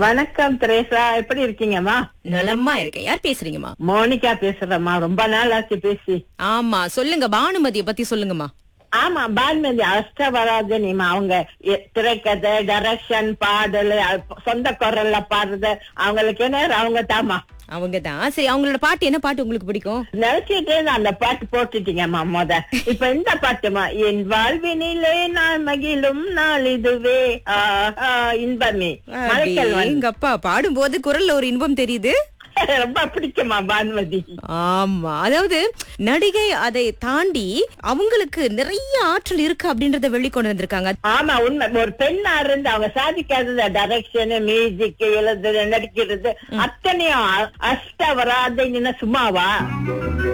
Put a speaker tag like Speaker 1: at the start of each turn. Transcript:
Speaker 1: வணக்கம் திரேசா எப்படி இருக்கீங்கம்மா
Speaker 2: நலமா இருக்கேன் யார் பேசுறீங்கம்மா
Speaker 1: மோனிகா பேசுறேம்மா ரொம்ப நாள் ஆச்சு பேசி
Speaker 2: ஆமா சொல்லுங்க பானுமதியை பத்தி சொல்லுங்கம்மா
Speaker 1: ஆமா பான்மதி அஷ்டவராஜனிமா அவங்க எ- திரைக்கதை டைரக்ஷன் பாடல் அ- சொந்த குரல்ல பாடுறது அவங்களுக்கு என்ன அவங்க தாமா
Speaker 2: அவங்க தான் சரி அவங்களோட பாட்டு என்ன பாட்டு உங்களுக்கு பிடிக்கும்
Speaker 1: நினைச்சிட்டு அந்த பாட்டு போட்டுட்டீங்கம்மா மொத இப்ப இந்த பாட்டுமா என் வாழ்வினிலே நான் மகிழும் நாள் இதுவே ஆஹா, இன்பமே மலைக்கல் வந்து
Speaker 2: எங்க அப்பா பாடும்போது குரல்ல ஒரு இன்பம் தெரியுது
Speaker 1: ரொம்ப பிடிக்குமா பான்மதி
Speaker 2: ஆமா அதாவது நடிகை அதை தாண்டி அவங்களுக்கு நிறைய ஆற்றல் இருக்கு அப்படின்றத வெளிக்கொண்டு வந்திருக்காங்க
Speaker 1: ஆமா உண்மை ஒரு பெண்ணா இருந்து அவங்க சாதிக்காதது டைரக்ஷன் மியூசிக் எழுதுறது நடிக்கிறது அத்தனையும் அ- அஷ்டவராதைன்னு சும்மாவா